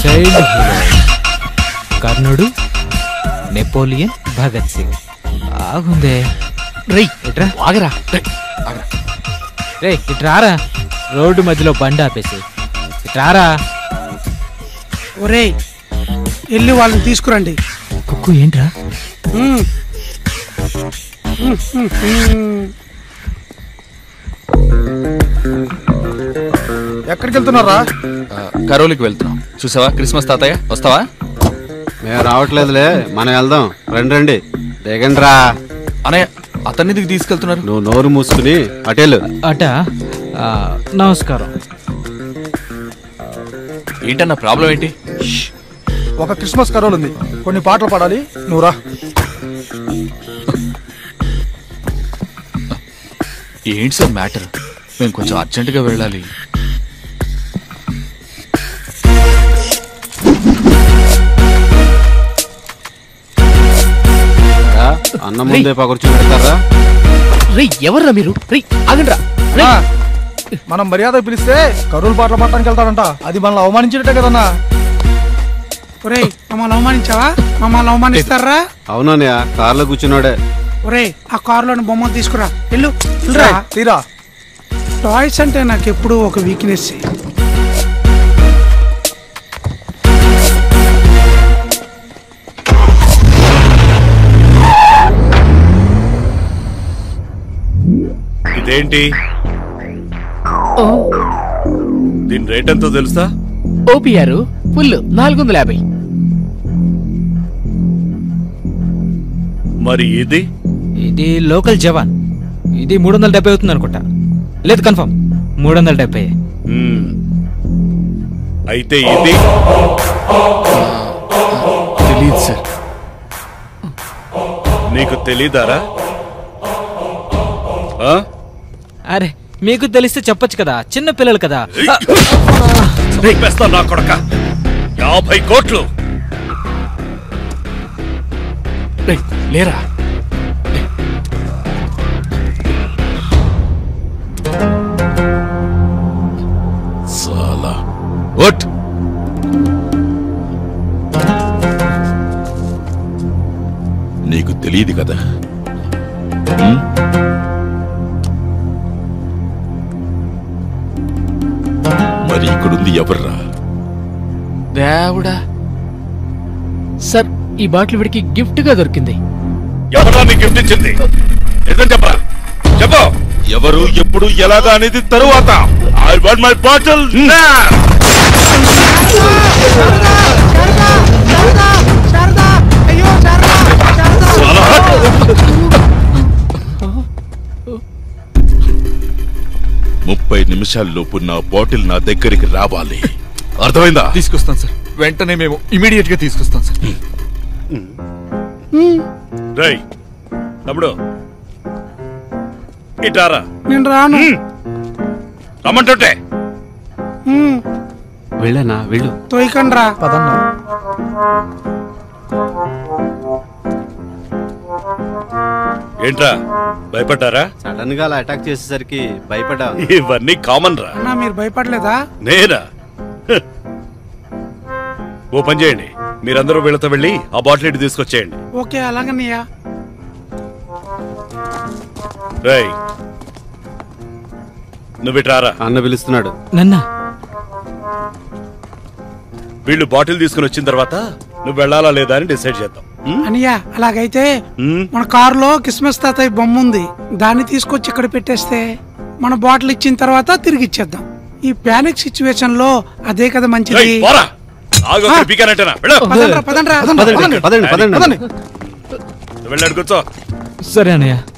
Child hero కర్ణుడు Napoleon Bhagat Singh బాగుందే రేయ్ ఇట్రా ఆగరా రే ఇట్రారా రోడ్డు మధ్యలో బండి ఆపేసి ఇట్రారా ఒరేయ్ వెళ్ళి వాళ్ళని తీసుకురండి కుక్కు ఏంట్రా ఉమ్. ఉమ్, ఉమ్, ఉమ్. ఎక్కడికి వెళ్తున్నారా కరోలికి వెళ్తున్నాం చూసావా క్రిస్మస్ తాతయ్య వస్తావా మేము రావట్లేదులే మనం వెళ్దాం రండి రండి దిగండి రా అనే అతన్ని ఎందుకు తీసుకెళ్తున్నారు నువ్వు నోరు మూసుకుని అటేలు అట ఆ, నమస్కారం ఏంటన్న ప్రాబ్లం ఏంటి ఒక క్రిస్మస్ కరోల్ ఉంది కొన్ని పాటలు పాడాలి నువ్వు రా ఏంటి సార్ మ్యాటర్ మేము కొంచెం అర్జెంటుగా వెళ్ళాలి రా, అన్నం ముందే పకర్చు పెడతారా రేయ్ ఎవర్రా మీరు రేయ్ ఆగండ్రా ఆ, మనం మర్యాద పిలిస్తే కరోల్ పాటలు పాడటానికి వెళ్తాడంట అది మనల్ని అవమానించినట్టే కదన్నా ఒరేయ్ మమ్మల్ని అవమానించావా మమ్మల్ని అవమానిస్తారా అవునన్నయ్య కార్లో కూర్చున్నాడే ఒరేయ్ ఆ కారులోని బొమ్మ తీసుకురా వెళ్ళు వెళ్ళరా రేయ్, తీరా టాయ్స్ అంటే నాకు ఎప్పుడూ ఒక వీక్నెస్ ఇదేంటి దీని రేట్ ఎంతో తెలుసా ఓపీఆర్ ఫుల్ నాలుగు వందల యాభై మరి ఇది ఇది లోకల్ జవాన్ ఇది మూడు వందల డెబ్బై అవుతుంది అనుకుంటా లేదు కన్ఫర్మ్ మూడు వందల డెబ్బై మ్మ్. అయితే ఇది తెలియదు సార్ నీకు తెలీదారా ఆ? అరే మీకు తెలిస్తే చెప్పొచ్చు కదా చిన్న పిల్లలు కదా ఆ, చంపేస్తా నా కొడక యాభై కోట్లు రేయ్, లేరా సాలా ఒట్ నీకు తెలియదు కదా ఉమ్? మరి ఇక్కడుంది ఎవర్రా దేవుడా సార్ ఈ బాటిల్ వీడికి గిఫ్ట్ గా దొరికింది ఎవరా నీ గిఫ్ట్ ఇచ్చింది ఏదని చెప్పరా చెప్పు ఎవరు ఎప్పుడు ఎలాగా అనేది తరువాత ఐ వాంట్ మై బాటిల్ అయ్యో శారదా, శారదా. ముప్పై నిమిషాల్లోపు నా బాటిల్ నా దగ్గరికి రావాలి అర్థమైందా తీసుకొస్తాం సార్ వెంటనే మేము ఇమీడియట్ గా తీసుకొస్తాం సార్ రై తమ్ముడు ఇటారా నేను రాను రమ్మంటుంటే ఉమ్, వెళ్ళానా వెళ్ళు తోయకండి రా పదన్నా ఏంట్రా భయపడ్డారా సడన్ గా అలా అటాక్ చేసేసరికి భయపడ్డా ఇవన్నీ కామన్ రా అన్నా మీరు భయపడలేదా నేనా హ్. ఓ పని చేయండి మీరందరూ వీళ్ళతో వెళ్ళి ఆ బాటిల్ ఇటు తీసుకొచ్చేయండి ఓకే అలాగనయ్యా రై నువ్వు ఇటారా అన్న పిలుస్తున్నాడు నన్న వీళ్ళు బాటిల్ తీసుకుని వచ్చిన తర్వాత నువ్వు వెళ్ళాలా లేదా అని డిసైడ్ చేద్దాం ఉం? అనియా అలాగైతే ఉం? మన కారులో క్రిస్మస్ తాతయ్య బొమ్మ ఉంది దాన్ని తీసుకొచ్చి ఇక్కడ పెట్టేస్తే మన బాటిల్ ఇచ్చిన తర్వాత తిరిగి ఇచ్చేద్దాం ఈ ప్యానిక్ సిచ్యువేషన్ లో అదే కదా మంచిది రేయ్, పోరా ఆగు అక్కడ పీకానంటేనా వెళ్ళు పదండ్రా, పదండ్రా. పదండి పదండి పదండి నువ్వు వెళ్ళాడు కూర్చో సరే అన్నయ్య